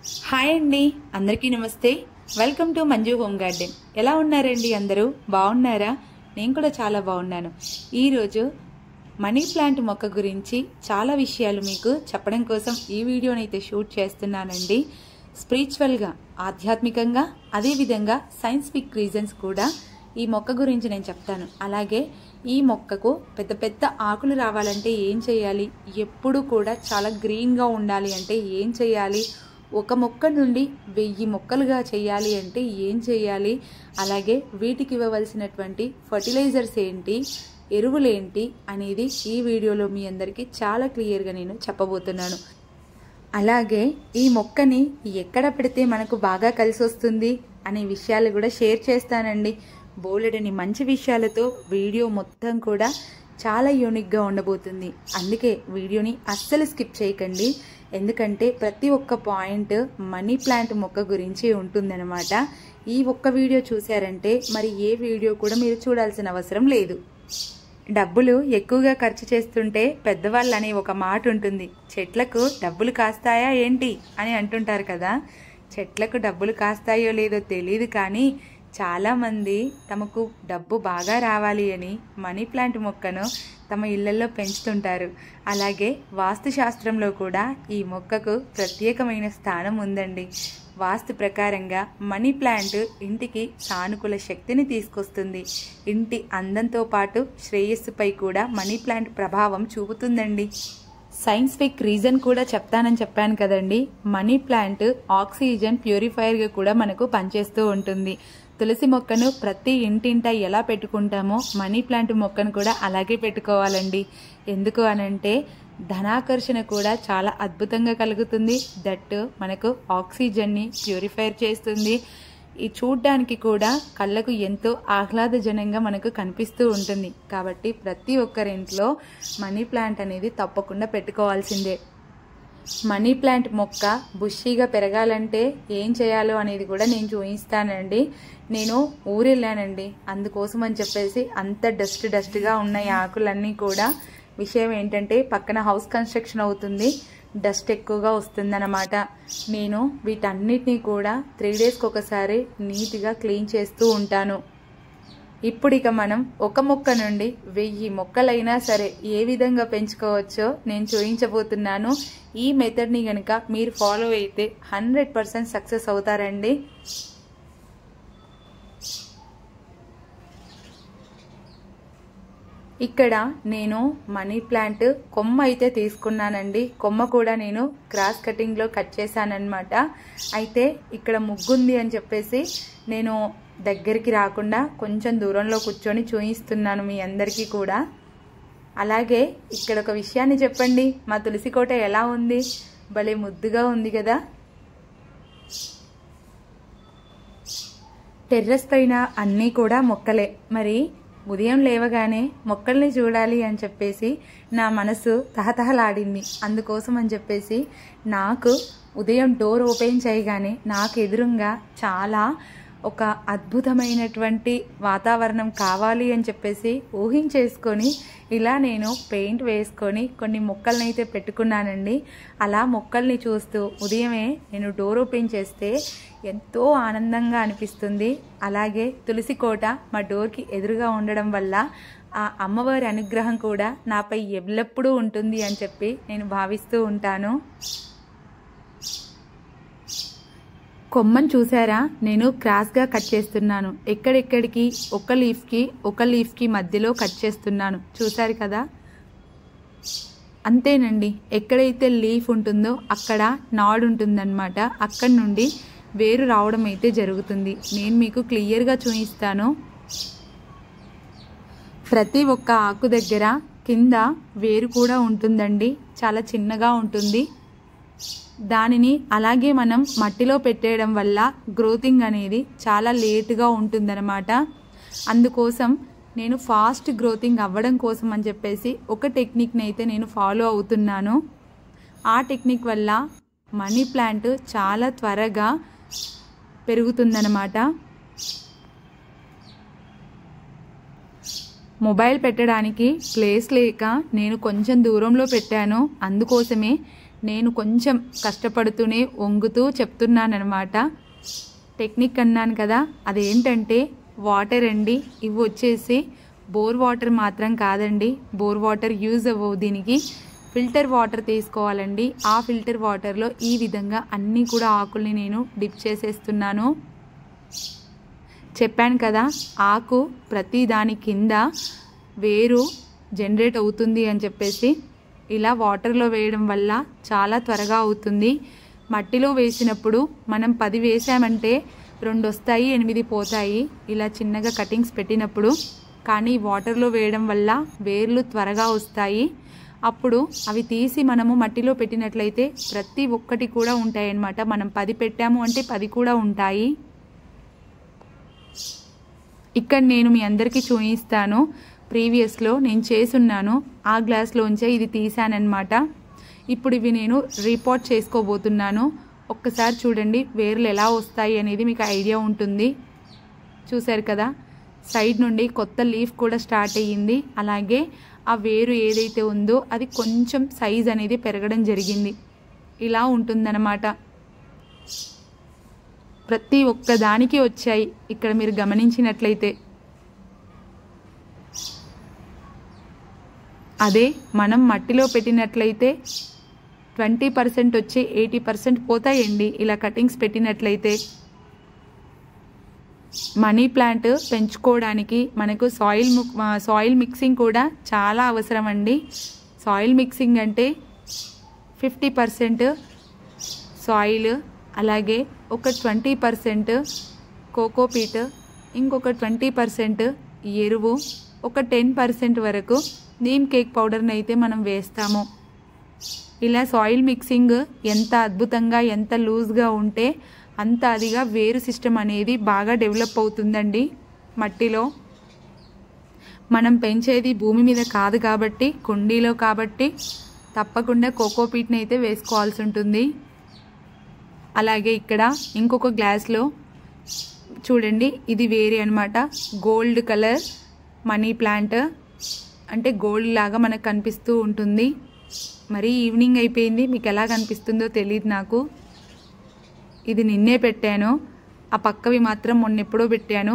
hi అండి అందరికీ నమస్తే welcome to Manju home garden ఎలా ఉన్నారండి అందరూ బాగున్నారా నేను కూడా చాలా బాగున్నాను ఈరోజు మనీ ప్లాంట్ మొక్క గురించి చాలా విషయాలు మీకు చెప్పడం కోసం ఈ వీడియోని అయితే షూట్ చేస్తున్నానండి స్పిరిచువల్గా ఆధ్యాత్మికంగా అదేవిధంగా సైన్స్ఫిక్ రీజన్స్ కూడా ఈ మొక్క గురించి నేను చెప్తాను అలాగే ఈ మొక్కకు పెద్ద పెద్ద ఆకులు రావాలంటే ఏం చేయాలి ఎప్పుడు కూడా చాలా గ్రీన్గా ఉండాలి అంటే ఏం చేయాలి ఒక మొక్క నుండి వెయ్యి మొక్కలుగా చేయాలి అంటే ఏం చేయాలి అలాగే వీటికి ఇవ్వవలసినటువంటి ఫర్టిలైజర్స్ ఏంటి ఎరువులేంటి అనేది ఈ వీడియోలో మీ అందరికీ చాలా క్లియర్గా నేను చెప్పబోతున్నాను అలాగే ఈ మొక్కని ఎక్కడ పెడితే మనకు బాగా కలిసి వస్తుంది అనే విషయాలు కూడా షేర్ చేస్తానండి బోలెడని మంచి విషయాలతో వీడియో మొత్తం కూడా చాలా యూనిక్గా ఉండబోతుంది అందుకే వీడియోని అస్సలు స్కిప్ చేయకండి ఎందుకంటే ప్రతి ఒక్క పాయింట్ మనీ ప్లాంట్ మొక్క గురించి ఉంటుందన్నమాట ఈ ఒక్క వీడియో చూసారంటే మరి ఏ వీడియో కూడా మీరు చూడాల్సిన అవసరం లేదు డబ్బులు ఎక్కువగా ఖర్చు చేస్తుంటే పెద్దవాళ్ళు అనే ఒక మాట ఉంటుంది చెట్లకు డబ్బులు కాస్తాయా ఏంటి అని అంటుంటారు కదా చెట్లకు డబ్బులు కాస్తాయో లేదో తెలియదు కానీ చాలామంది తమకు డబ్బు బాగా రావాలి అని మనీ ప్లాంట్ మొక్కను తమ ఇళ్లలో పెంచుతుంటారు అలాగే వాస్తుశాస్త్రంలో కూడా ఈ మొక్కకు ప్రత్యేకమైన స్థానం ఉందండి వాస్తు ప్రకారంగా మనీ ప్లాంట్ ఇంటికి సానుకూల శక్తిని తీసుకొస్తుంది ఇంటి అందంతో పాటు శ్రేయస్సుపై కూడా మనీ ప్లాంట్ ప్రభావం చూపుతుందండి సైన్స్ఫిక్ రీజన్ కూడా చెప్తానని చెప్పాను కదండి మనీ ప్లాంట్ ఆక్సిజన్ ప్యూరిఫైయర్గా కూడా మనకు పనిచేస్తూ ఉంటుంది తులసి మొక్కను ప్రతి ఇంటింట ఎలా పెట్టుకుంటామో మనీ ప్లాంట్ మొక్కను కూడా అలాగే పెట్టుకోవాలండి ఎందుకు అనంటే ధనాకర్షణ కూడా చాలా అద్భుతంగా కలుగుతుంది దట్ మనకు ఆక్సిజన్ని ప్యూరిఫైర్ చేస్తుంది ఈ చూడ్డానికి కూడా కళ్ళకు ఎంతో ఆహ్లాదజనంగా మనకు కనిపిస్తూ ఉంటుంది కాబట్టి ప్రతి ఒక్కరింట్లో మనీ ప్లాంట్ అనేది తప్పకుండా పెట్టుకోవాల్సిందే మనీ ప్లాంట్ మొక్క బుషీగా పెరగాలంటే ఏం చేయాలో అనేది కూడా నేను చూపిస్తానండి నేను ఊరెళ్ళానండి అందుకోసం అని చెప్పేసి అంత డస్ట్ డస్ట్గా ఉన్నాయి ఆకులన్నీ కూడా విషయం ఏంటంటే పక్కన హౌస్ కన్స్ట్రక్షన్ అవుతుంది డస్ట్ ఎక్కువగా వస్తుందన్నమాట నేను వీటన్నిటినీ కూడా త్రీ డేస్కి ఒకసారి నీట్గా క్లీన్ చేస్తూ ఉంటాను ఇప్పుడు ఇక మనం ఒక మొక్క నుండి వెయ్యి మొక్కలైనా సరే ఏ విధంగా పెంచుకోవచ్చో నేను చూపించబోతున్నాను ఈ మెథడ్ని కనుక మీరు ఫాలో అయితే హండ్రెడ్ పర్సెంట్ సక్సెస్ అవుతారండి ఇక్కడ నేను మనీ ప్లాంట్ కొమ్మ అయితే తీసుకున్నానండి కొమ్మ కూడా నేను క్రాస్ కటింగ్లో కట్ చేశానమాట అయితే ఇక్కడ ముగ్గుంది అని చెప్పేసి నేను దగ్గరికి రాకుండా కొంచెం దూరంలో కూర్చొని చూపిస్తున్నాను మీ అందరికీ కూడా అలాగే ఇక్కడ ఒక విషయాన్ని చెప్పండి మా తులసి కోట ఎలా ఉంది భలే ముద్దుగా ఉంది కదా టెర్రస్ పైన అన్నీ కూడా మొక్కలే మరి ఉదయం లేవగానే మొక్కల్ని చూడాలి అని చెప్పేసి నా మనసు తహతహలాడింది అందుకోసం అని చెప్పేసి నాకు ఉదయం డోర్ ఓపెన్ చేయగానే నాకు ఎదురుగా చాలా ఒక అద్భుతమైనటువంటి వాతావరణం కావాలి అని చెప్పేసి ఊహించేసుకొని ఇలా నేను పెయింట్ వేసుకొని కొన్ని మొక్కల్ని అయితే పెట్టుకున్నానండి అలా మొక్కల్ని చూస్తూ ఉదయమే నేను డోర్ ఓపెన్ చేస్తే ఎంతో ఆనందంగా అనిపిస్తుంది అలాగే తులసి కోట మా డోర్కి ఎదురుగా ఉండడం వల్ల ఆ అమ్మవారి అనుగ్రహం కూడా నాపై ఎల్లప్పుడూ ఉంటుంది అని చెప్పి నేను భావిస్తూ ఉంటాను కొమ్మను చూసారా నేను క్రాస్గా కట్ చేస్తున్నాను ఎక్కడెక్కడికి ఒక లీఫ్కి ఒక లీఫ్కి మధ్యలో కట్ చేస్తున్నాను చూసారు కదా అంతేనండి ఎక్కడైతే లీఫ్ ఉంటుందో అక్కడ నాడు ఉంటుందన్నమాట అక్కడి నుండి వేరు రావడం అయితే జరుగుతుంది నేను మీకు క్లియర్గా చూపిస్తాను ప్రతి ఒక్క ఆకు దగ్గర కింద వేరు కూడా ఉంటుందండి చాలా చిన్నగా ఉంటుంది దానిని అలాగే మనం మట్టిలో పెట్టేయడం వల్ల గ్రోతింగ్ అనేది చాలా లేటుగా ఉంటుందన్నమాట అందుకోసం నేను ఫాస్ట్ గ్రోతింగ్ అవ్వడం కోసం అని చెప్పేసి ఒక టెక్నిక్ని అయితే నేను ఫాలో అవుతున్నాను ఆ టెక్నిక్ వల్ల మనీ ప్లాంట్ చాలా త్వరగా పెరుగుతుందన్నమాట మొబైల్ పెట్టడానికి ప్లేస్ లేక నేను కొంచెం దూరంలో పెట్టాను అందుకోసమే నేను కొంచెం కష్టపడుతూనే వంగుతూ చెప్తున్నానమాట టెక్నిక్ అన్నాను కదా అదేంటంటే వాటర్ అండి ఇవి వచ్చేసి బోర్ వాటర్ మాత్రం కాదండి బోర్ వాటర్ యూజ్ అవ్వవు దీనికి ఫిల్టర్ వాటర్ తీసుకోవాలండి ఆ ఫిల్టర్ వాటర్లో ఈ విధంగా అన్నీ కూడా ఆకుల్ని నేను డిప్ చేసేస్తున్నాను చెప్పాను కదా ఆకు ప్రతి దాని కింద వేరు జనరేట్ అవుతుంది అని చెప్పేసి ఇలా వాటర్లో వేయడం వల్ల చాలా త్వరగా అవుతుంది మట్టిలో వేసినప్పుడు మనం పది వేసామంటే రెండు వస్తాయి ఎనిమిది పోతాయి ఇలా చిన్నగా కటింగ్స్ పెట్టినప్పుడు కానీ వాటర్లో వేయడం వల్ల వేర్లు త్వరగా వస్తాయి అప్పుడు అవి తీసి మనము మట్టిలో పెట్టినట్లయితే ప్రతి ఒక్కటి కూడా ఉంటాయి అన్నమాట మనం పది పెట్టాము అంటే పది కూడా ఉంటాయి ఇక్కడ నేను మీ అందరికీ చూపిస్తాను ప్రీవియస్లో నేను చేసున్నాను ఆ గ్లాస్లోంచే ఇది తీసానమాట ఇప్పుడు ఇవి నేను రిపోర్ట్ చేసుకోబోతున్నాను ఒక్కసారి చూడండి వేర్లు ఎలా వస్తాయి అనేది మీకు ఐడియా ఉంటుంది చూశారు కదా సైడ్ నుండి కొత్త లీఫ్ కూడా స్టార్ట్ అయ్యింది అలాగే ఆ వేరు ఏదైతే ఉందో అది కొంచెం సైజ్ అనేది పెరగడం జరిగింది ఇలా ఉంటుందన్నమాట ప్రతి ఒక్క దానికి వచ్చాయి ఇక్కడ మీరు గమనించినట్లయితే అదే మనం మట్టిలో పెట్టినట్లయితే ట్వంటీ పర్సెంట్ వచ్చి ఎయిటీ పర్సెంట్ పోతాయండి ఇలా కటింగ్స్ పెట్టినట్లయితే మనీ ప్లాంట్ పెంచుకోవడానికి మనకు సాయిల్ సాయిల్ మిక్సింగ్ కూడా చాలా అవసరం అండి సాయిల్ మిక్సింగ్ అంటే ఫిఫ్టీ పర్సెంట్ సాయిల్ అలాగే ఒక ట్వంటీ పర్సెంట్ కోకోపీట్ ఇంకొక ట్వంటీ పర్సెంట్ ఎరువు ఒక టెన్ పర్సెంట్ వరకు నీమ్ కేక్ పౌడర్ని అయితే మనం వేస్తాము ఇలా సాయిల్ మిక్సింగ్ ఎంత అద్భుతంగా ఎంత లూజ్గా ఉంటే అంత అదిగా వేరు సిస్టమ్ అనేది బాగా డెవలప్ అవుతుందండి మట్టిలో మనం పెంచేది భూమి మీద కాదు కాబట్టి కుండీలో కాబట్టి తప్పకుండా కోకోపీట్ని అయితే వేసుకోవాల్సి ఉంటుంది అలాగే ఇక్కడ ఇంకొక గ్లాస్లో చూడండి ఇది వేరే అనమాట గోల్డ్ కలర్ మనీ ప్లాంట్ అంటే గోల్డ్ లాగా మనకు కనిపిస్తూ ఉంటుంది మరి ఈవినింగ్ అయిపోయింది మీకు ఎలా కనిపిస్తుందో తెలియదు నాకు ఇది నిన్నే పెట్టాను ఆ పక్కవి మాత్రం మొన్న ఎప్పుడో పెట్టాను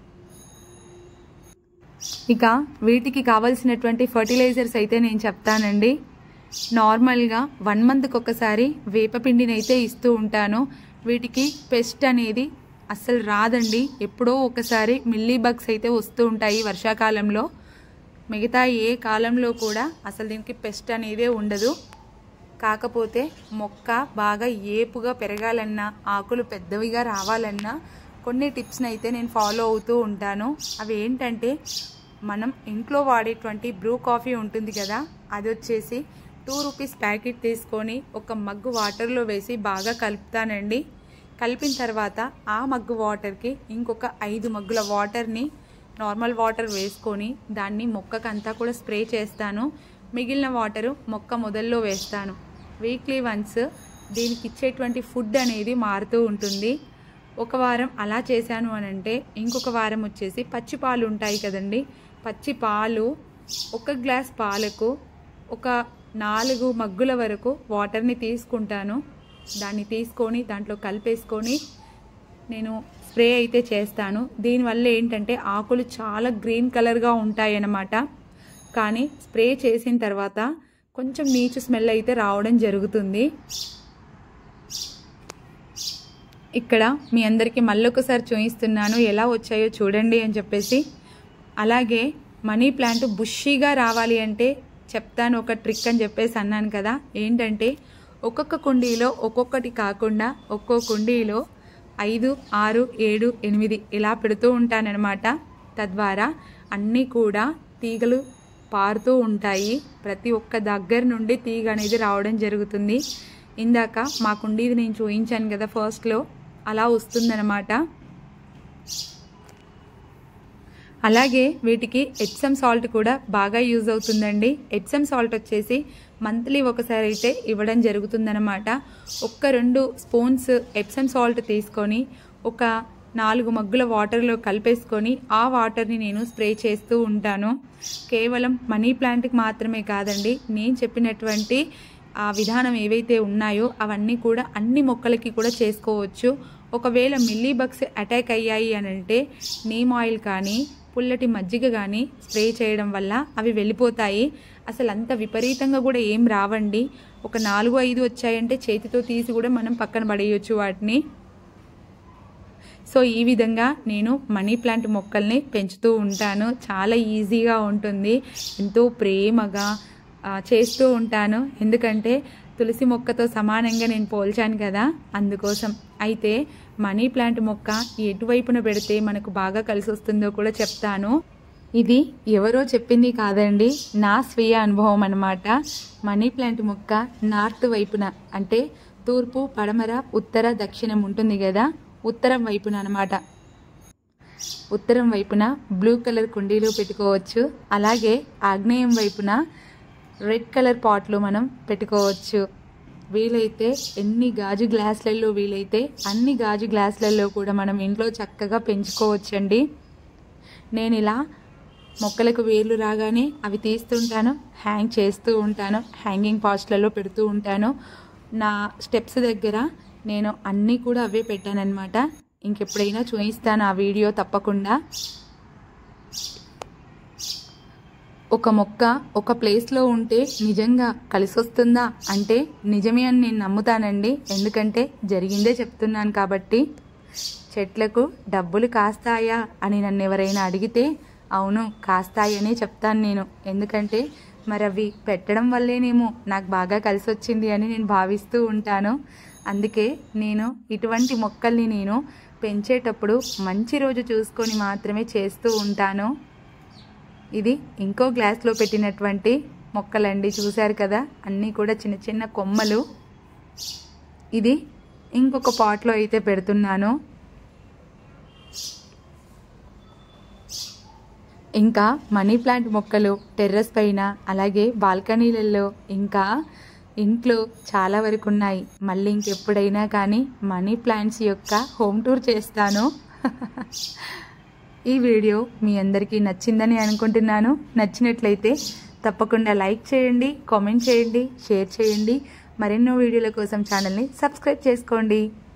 ఇక వీటికి కావలసినటువంటి ఫర్టిలైజర్స్ అయితే నేను చెప్తానండి నార్మల్గా వన్ మంత్కి ఒకసారి వేపపిండిని అయితే ఇస్తూ ఉంటాను వీటికి పెస్ట్ అనేది అస్సలు రాదండి ఎప్పుడో ఒకసారి మిల్లీ బగ్స్ అయితే వస్తూ ఉంటాయి వర్షాకాలంలో మిగతా ఏ కాలంలో కూడా అసలు దీనికి పెస్ట్ అనేదే ఉండదు కాకపోతే మొక్క బాగా ఏపుగా పెరగాలన్నా ఆకులు పెద్దవిగా రావాలన్నా కొన్ని టిప్స్ని అయితే నేను ఫాలో అవుతూ ఉంటాను అవి ఏంటంటే మనం ఇంట్లో వాడేటువంటి బ్రూ కాఫీ ఉంటుంది కదా అది వచ్చేసి టూ రూపీస్ ప్యాకెట్ తీసుకొని ఒక మగ్గు వాటర్లో వేసి బాగా కలుపుతానండి కలిపిన తర్వాత ఆ మగ్గు వాటర్కి ఇంకొక ఐదు మగ్గుల వాటర్ని నార్మల్ వాటర్ వేసుకొని దాన్ని మొక్కకంతా కూడా స్ప్రే చేస్తాను మిగిలిన వాటరు మొక్క మొదల్లో వేస్తాను వీక్లీ వన్స్ దీనికి ఇచ్చేటువంటి ఫుడ్ అనేది మారుతూ ఉంటుంది ఒక వారం అలా చేశాను అని అంటే ఇంకొక వారం వచ్చేసి పచ్చి పాలు ఉంటాయి కదండి పచ్చి పాలు ఒక గ్లాస్ పాలకు ఒక నాలుగు మగ్గుల వరకు వాటర్ని తీసుకుంటాను దాన్ని తీసుకొని దాంట్లో కలిపేసుకొని నేను స్ప్రే అయితే చేస్తాను దీనివల్ల ఏంటంటే ఆకులు చాలా గ్రీన్ కలర్గా ఉంటాయి అన్నమాట కానీ స్ప్రే చేసిన తర్వాత కొంచెం నీచు స్మెల్ అయితే రావడం జరుగుతుంది ఇక్కడ మీ అందరికీ మళ్ళొకసారి చూపిస్తున్నాను ఎలా వచ్చాయో చూడండి అని చెప్పేసి అలాగే మనీ ప్లాంట్ బుషీగా రావాలి అంటే చెప్తాను ఒక ట్రిక్ అని చెప్పేసి అన్నాను కదా ఏంటంటే ఒక్కొక్క కుండీలో ఒక్కొక్కటి కాకుండా ఒక్కో కుండీలో ఐదు ఆరు ఏడు ఎనిమిది ఇలా పెడుతూ ఉంటానన్నమాట తద్వారా అన్నీ కూడా తీగలు పారుతూ ఉంటాయి ప్రతి ఒక్క దగ్గర నుండి తీగ అనేది రావడం జరుగుతుంది ఇందాక మా కుండీది నేను చూపించాను కదా ఫస్ట్లో అలా వస్తుందన్నమాట అలాగే వీటికి ఎప్సమ్ సాల్ట్ కూడా బాగా యూజ్ అవుతుందండి ఎప్సమ్ సాల్ట్ వచ్చేసి మంత్లీ ఒకసారి అయితే ఇవ్వడం జరుగుతుందన్నమాట ఒక్క రెండు స్పూన్స్ ఎప్సమ్ సాల్ట్ తీసుకొని ఒక నాలుగు మగ్గుల వాటర్లో కలిపేసుకొని ఆ వాటర్ని నేను స్ప్రే చేస్తూ ఉంటాను కేవలం మనీ ప్లాంట్కి మాత్రమే కాదండి నేను చెప్పినటువంటి ఆ విధానం ఏవైతే ఉన్నాయో అవన్నీ కూడా అన్ని మొక్కలకి కూడా చేసుకోవచ్చు ఒకవేళ మిల్లీ బగ్స్ అటాక్ అయ్యాయి అని అంటే నీమ్ ఆయిల్ కానీ పుల్లటి మజ్జిగ కానీ స్ప్రే చేయడం వల్ల అవి వెళ్ళిపోతాయి అసలు అంత విపరీతంగా కూడా ఏం రావండి ఒక నాలుగు ఐదు వచ్చాయంటే చేతితో తీసి కూడా మనం పక్కన పడేయచ్చు వాటిని సో ఈ విధంగా నేను మనీ ప్లాంట్ మొక్కల్ని పెంచుతూ ఉంటాను చాలా ఈజీగా ఉంటుంది ఎంతో ప్రేమగా ఆ, చేస్తూ ఉంటాను ఎందుకంటే తులసి మొక్కతో సమానంగా నేను పోల్చాను కదా అందుకోసం అయితే మనీ ప్లాంట్ మొక్క ఎటువైపున పెడితే మనకు బాగా కలిసి వస్తుందో కూడా చెప్తాను ఇది ఎవరో చెప్పింది కాదండి నా స్వీయ అనుభవం అన్నమాట మనీ ప్లాంట్ మొక్క నార్త్ వైపున అంటే తూర్పు పడమర ఉత్తర దక్షిణం ఉంటుంది కదా ఉత్తరం వైపున అనమాట ఉత్తరం వైపున బ్లూ కలర్ కుండీలో పెట్టుకోవచ్చు అలాగే ఆగ్నేయం వైపున రెడ్ కలర్ పాట్లు మనం పెట్టుకోవచ్చు వీలైతే ఎన్ని గాజు గ్లాసులలో వీలైతే అన్ని గాజు గ్లాసులలో కూడా మనం ఇంట్లో చక్కగా పెంచుకోవచ్చండి నేను ఇలా మొక్కలకు వేర్లు రాగానే అవి తీస్తుంటాను హ్యాంగ్ చేస్తూ ఉంటాను హ్యాంగింగ్ పాస్ట్లలో పెడుతూ ఉంటాను నా స్టెప్స్ దగ్గర నేను అన్నీ కూడా అవే పెట్టానన్నమాట ఇంకెప్పుడైనా చూపిస్తాను ఆ వీడియో తప్పకుండా ఒక మొక్క ఒక ప్లేస్లో ఉంటే నిజంగా కలిసి వస్తుందా అంటే నిజమే అని నేను నమ్ముతానండి ఎందుకంటే జరిగిందే చెప్తున్నాను కాబట్టి చెట్లకు డబ్బులు కాస్తాయా అని నన్ను ఎవరైనా అడిగితే అవును కాస్తాయని చెప్తాను నేను ఎందుకంటే మరి అవి పెట్టడం వల్లేనేమో నాకు బాగా కలిసి వచ్చింది అని నేను భావిస్తూ ఉంటాను అందుకే నేను ఇటువంటి మొక్కల్ని నేను పెంచేటప్పుడు మంచి రోజు చూసుకొని మాత్రమే చేస్తూ ఉంటాను ఇది ఇంకో గ్లాస్లో పెట్టినటువంటి మొక్కలండి చూశారు కదా అన్నీ కూడా చిన్న చిన్న కొమ్మలు ఇది ఇంకొక పాట్లో అయితే పెడుతున్నాను ఇంకా మనీ ప్లాంట్ మొక్కలు టెర్రస్ పైన అలాగే బాల్కనీలలో ఇంకా ఇంట్లో చాలా వరకు ఉన్నాయి మళ్ళీ ఇంకెప్పుడైనా కానీ మనీ ప్లాంట్స్ యొక్క హోమ్ టూర్ చేస్తాను ఈ వీడియో మీ అందరికీ నచ్చిందని అనుకుంటున్నాను నచ్చినట్లయితే తప్పకుండా లైక్ చేయండి కామెంట్ చేయండి షేర్ చేయండి మరెన్నో వీడియోల కోసం ఛానల్ని సబ్స్క్రైబ్ చేసుకోండి